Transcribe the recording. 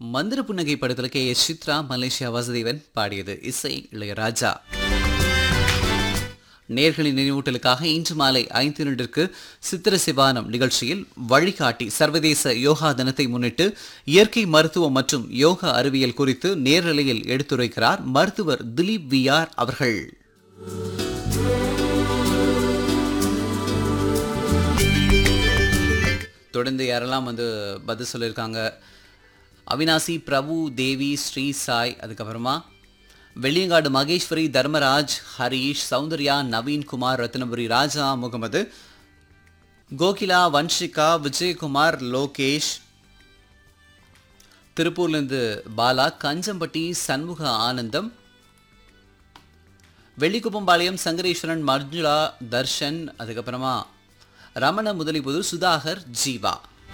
மந்திர புன்னகை படத்தில் K S Chithra Malaysia Vasudevan பாடியது இசை இளையராஜா நேர்களின் நினைவூட்டலுக்காக இன்று மாலை ஐந்து நிமிடத்திற்கு சித்திர சிவானம் நிகழ்ச்சியில் வழிகாட்டி சர்வதேச யோகா தினத்தை முன்னிட்டு இயற்கை மருத்துவம் மற்றும் யோகா அறிவியல் குறித்து நேரலையில் எடுத்துரைக்கிறார் மருத்துவர் திலீப் வி ஆர் அவர்கள் தொடர்ந்து யாரெல்லாம் வந்து பதில் சொல்லியிருக்காங்க அவினாசி பிரபு தேவி ஸ்ரீ சாய் அதுக்கப்புறமா வெள்ளியங்காடு மகேஸ்வரி தர்மராஜ் ஹரீஷ் சௌந்தர்யா நவீன் குமார் ரத்னபுரி ராஜா முகமது கோகிலா வன்ஷிகா விஜயகுமார் லோகேஷ் திருப்பூர்லேருந்து பாலா கஞ்சம்பட்டி சண்முக ஆனந்தம் வெள்ளிக்குப்பம்பாளையம் சங்கரேஸ்வரன் மர்ஜுளா தர்ஷன் அதுக்கப்புறமா ரமண முதலிபுது சுதாகர் ஜீவா